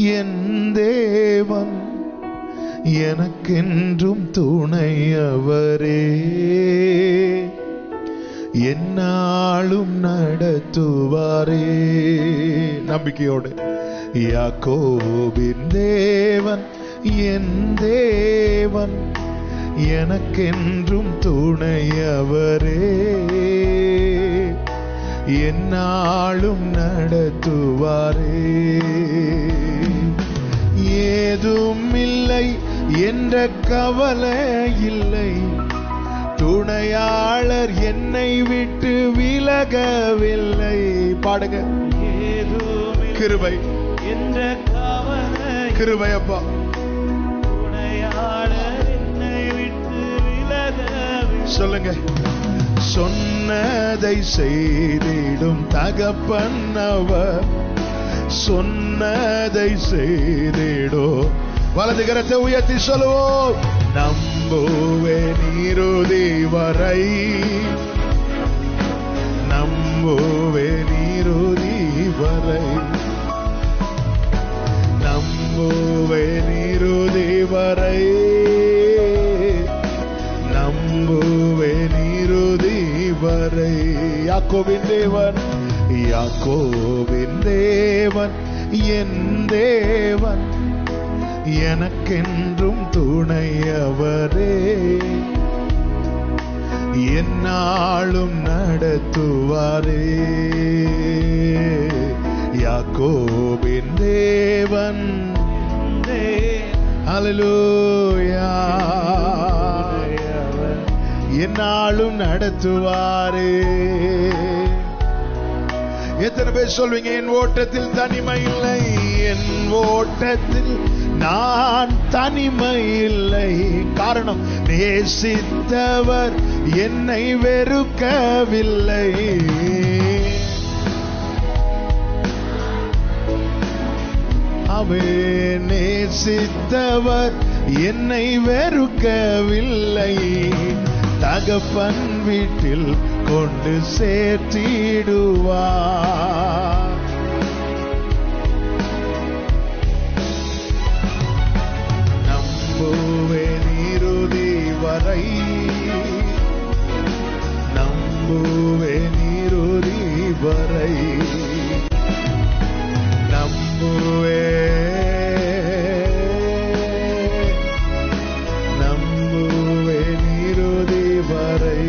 என் தேவன் எனக்கென்றும் துணையவரே என்னாலும் நடத்துவாரே நம்பிக்கையோடு யாக்கோபின் தேவன் என் தேவன் எனக்கென்றும் துணையவரே என்னாலும் நடத்துவாரே ஏதும் இல்லை என்ற கவலை இல்லை துணையாளர் என்னை விட்டு விலகவில்லை பாடுங்க ஏதுமில்லை கிருபை என்ற கவலை கிருபை அப்பா துணையாளர் என்னை விட்டு விலகவில்லை. சொல்லுங்க சொன்னதை செய்திடும் தகப்பன் அவர் சொன்னதை செய்திடோ வலது கரத்தை உயர்த்தி சொல்லுவோம் நம்புவே நீருதி வரை நம்புவே நீருதி வரை நம்புவே நீருதி வரை நம்புவே நீருதி வரை யாக்கோவின் தேவன் யாக்கோவின் தேவன் என் தேவன் எனக்கென்றும் துணையவரே என்னாலும் நடத்துவாரே யாக்கோபின் தேவன் ஹalleluya என்னாலும் நடத்துவாரே எத்தனை பேர் சொல்வீங்க என் ஓட்டத்தில் தனிமை இல்லை என் ஓட்டத்தில் நான் தனிமை இல்லை காரணம் நேசித்தவர் என்னை வெறுக்கவில்லை அவே நேசித்தவர் என்னை வெறுக்கவில்லை தகப்பன் வீட்டில் கொண்டு சேர்த்திடுவார் நம்புவேன் இறுதி வரை நம்புவேன் இறுதி வரை நம்புவே நம்புவே நீருதி வரை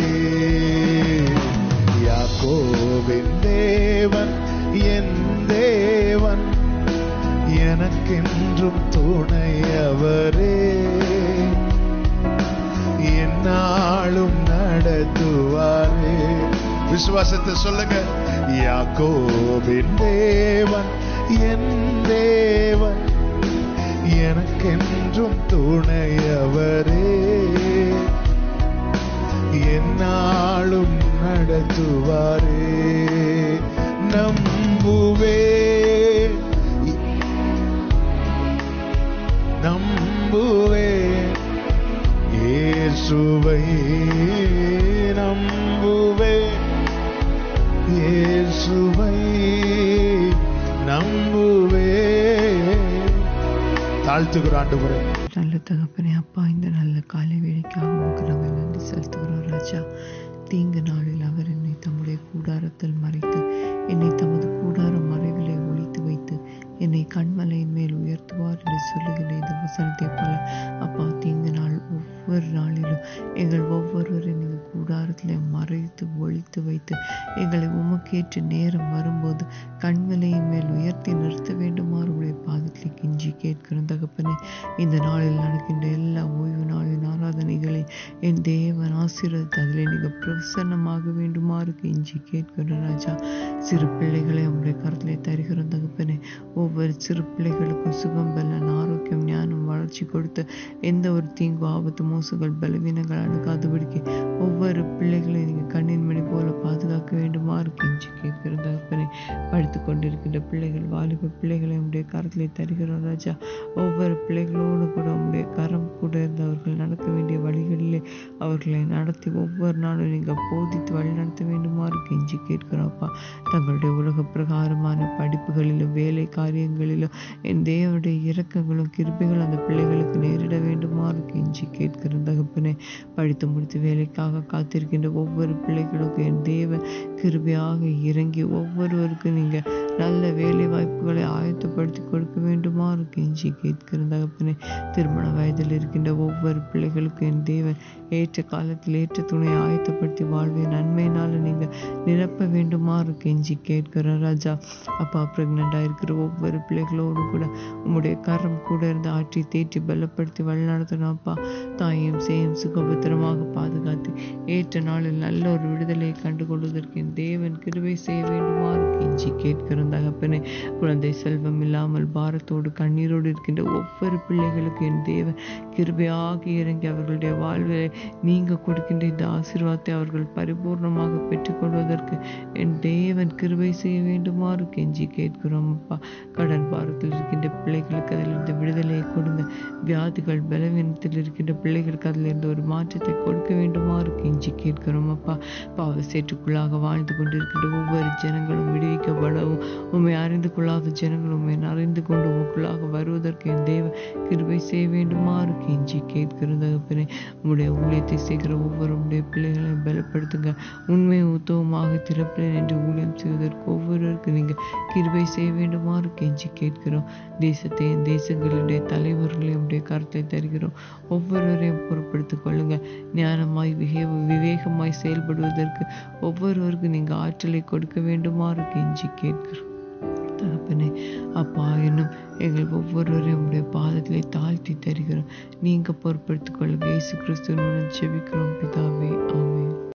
யாக்கோவின் தேவன் என் தேவன் எனக்கென்றும் துணையவரே என்னாலும் நடத்துவாரே விசுவாசத்தை சொல்லுங்க யாக்கோபின் தேவன் என் தேவன் எனக்கென்றும் துணையவரே என்னாலும் நடத்துவாரே நம்புவே நம்புவே இயேசுவை நம்புவே இயேசுவை நம்புவே தாழ்த்துகிற ஆண்டவரே நல்ல தகப்பனே அப்பா இந்த நல்ல காலை வேலைக்காக உமக்கு நாங்கள் நன்றி செலுத்துகிறோம் ராஜா தீங்கு நாளில் அவர் என்னை தம்முடைய கூடாரத்தில் மறைத்து என்னை தமது கூடார மறைவிலே ஒளித்து வைத்து என்னை கண்மலையின் மேல் உயர்த்துவார் என்று சொல்லுகிற இந்த வசனத்தை போல அப்பா தீங்கு நாள் ஒவ்வொரு நாளிலும் எங்கள் ஒவ்வொருவரையும் நீங்கள் கூடாரத்தில் மறைத்து ஒழித்து வைத்து எங்களை உமக்கேற்று நேரம் வரும்போது கண்மலையின் மேல் உயர்த்தி நிறுத்த வேண்டுமாறு உடைய பாதத்தில் கெஞ்சி கேட்கிறோம் தகப்பனே இந்த நாளில் நடக்கின்ற எல்லா ஓய்வு நாளின் ஆராதனைகளை என் தேவன் ஆசீர்வதித்து அதில் நீங்கள் பிரசன்னமாக வேண்டுமாறு கெஞ்சி கேட்கிறோம் ராஜா சிறு பிள்ளைகளை உங்களுடைய கருத்திலே தருகிறோம் தகப்பனே ஒவ்வொரு சிறு பிள்ளைகளுக்கும் சுகம் பலன் ஆரோக்கியம் ஞானம் வளர்ச்சி காட்சி கொடுத்து எந்த ஒரு தீங்கு ஆபத்து மோசங்கள் பலவீனங்கள் அணுகாதபடிக்கு ஒவ்வொரு பிள்ளைகளையும் நீங்கள் கண்ணின் மணி போல பாதுகாக்க வேண்டுமா கெஞ்சி கேட்கிற தகப்பனே படித்து கொண்டிருக்கின்ற பிள்ளைகள் வாலிப பிள்ளைகளை உடைய கரத்திலே தருகிறோம் ராஜா ஒவ்வொரு பிள்ளைகளோடு கூட உடைய கரம் கூட இருந்து அவர்கள் நடக்க வேண்டிய வழிகளிலே அவர்களை நடத்தி ஒவ்வொரு நாளும் நீங்கள் போதித்து வழி நடத்த வேண்டுமாறு கெஞ்சி கேட்கிறோம் அப்பா தங்களுடைய உலக பிரகாரமான படிப்புகளிலும் வேலை காரியங்களிலும் என் தேவனுடைய இரக்கங்களும் கிருபைகளும் அந்த பிள்ளைகளுக்கு நேரிட வேண்டுமாறு கெஞ்சி கேட்கிற தகப்பனே படித்து முடித்து வேலைக்காக காத்திருக்கின்ற ஒவ்வொரு பிள்ளைகளுக்கும் என் தேவன் கிருபையாக இறங்கி ஒவ்வொருவருக்கும் நீங்க நல்ல வேலை வாய்ப்புகளை ஆயத்தப்படுத்தி கொடுக்க வேண்டுமாறு கெஞ்சி கேட்கிற தகப்பனே திருமண வயதில் இருக்கின்ற ஒவ்வொரு பிள்ளைகளுக்கும் என் தேவன் ஏற்ற காலத்தில் ஏற்ற துணையை ஆயத்தப்படுத்தி வாழ்வை நன்மையினால நீங்க நிரப்ப வேண்டுமாறு கெஞ்சி கேட்கிற ராஜா அப்பா பிரெக்னெண்டாக இருக்கிற ஒவ்வொரு பிள்ளைகளோடு கூட உம்முடைய கரம் கூட இருந்து ஆற்றி தேற்றி பலப்படுத்தி வழிநடத்தணும் அப்பா தாயும் சேயும் சுகபத்திரமாக பாதுகாத்து ஏற்ற நாளில் நல்ல ஒரு விடுதலையை கண்டுகொள்வதற்கு என் தேவன் கிருபை செய்ய வேண்டுமாறு கெஞ்சி கேட்கிறோம் தகப்பனே குழந்தை செல்வம் இல்லாமல் பாரத்தோடு கண்ணீரோடு இருக்கின்ற ஒவ்வொரு பிள்ளைகளுக்கும் என் தேவன் கிருபையாக இறங்கி அவர்களுடைய வாழ்வை நீங்க கொடுக்கின்ற இந்த ஆசீர்வாதத்தை அவர்கள் பரிபூர்ணமாக பெற்றுக்கொள்வதற்கு என் தேவன் கிருபை செய்ய வேண்டுமாறு கெஞ்சி கேட்கிறோம் அப்பா கடன் பாரத்தில் இருக்கின்ற பிள்ளைகளுக்கு அதிலிருந்து விடுதலையை கொடுங்க வியாதிகள் பலவீனத்தில் இருக்கின்ற பிள்ளைகளுக்கு அதிலிருந்து ஒரு மாற்றத்தை கொடுக்க வேண்டுமாறு கெஞ்சி கேட்கிறோம் அப்பா பாவ சேற்றுக்குள்ளாக வாழ்ந்து கொண்டிருக்கின்ற ஒவ்வொரு ஜனங்களும் விடுவிக்கப்படவும் உண்மை அறிந்து கொள்ளாத ஜனங்களும் உண்மை அறிந்து கொண்டு உமக்குள்ளாக வருவதற்கு என் தேவ கிருபை செய்ய வேண்டுமாறு கெஞ்சி கேட்கிற தகப்பனே உம்முடைய ஊழியத்தை செய்கிற ஒவ்வொரு உடைய பிள்ளைகளையும் பலப்படுத்துங்க உண்மை உத்தவமாக திறப்பில் என்று ஊழியம் செய்வதற்கு ஒவ்வொருவருக்கு நீங்க கிருபை செய்ய வேண்டுமாறு கெஞ்சி கேட்கிறோம் தேசத்தையும் தேசங்களுடைய தலைவர்களையும் உடைய கருத்தை தருகிறோம் ஒவ்வொருவரையும் பொருட்படுத்திக் கொள்ளுங்க ஞானமாய் விவே விவேகமாய் செயல்படுவதற்கு ஒவ்வொருவருக்கும் நீங்க ஆற்றலை கொடுக்க வேண்டுமாறு கெஞ்சி கேட்கிறோம் தகப்பனே அப்பா என்னும் எங்கள் ஒவ்வொருவரையும் உடைய பாதத்திலே தாழ்த்தி தருகிறோம் நீங்க பொறுப்படுத்திக் கொள்ளுங்க இயேசு கிறிஸ்துவின் மூலம் ஜெபிக்கிறோம் பிதாவே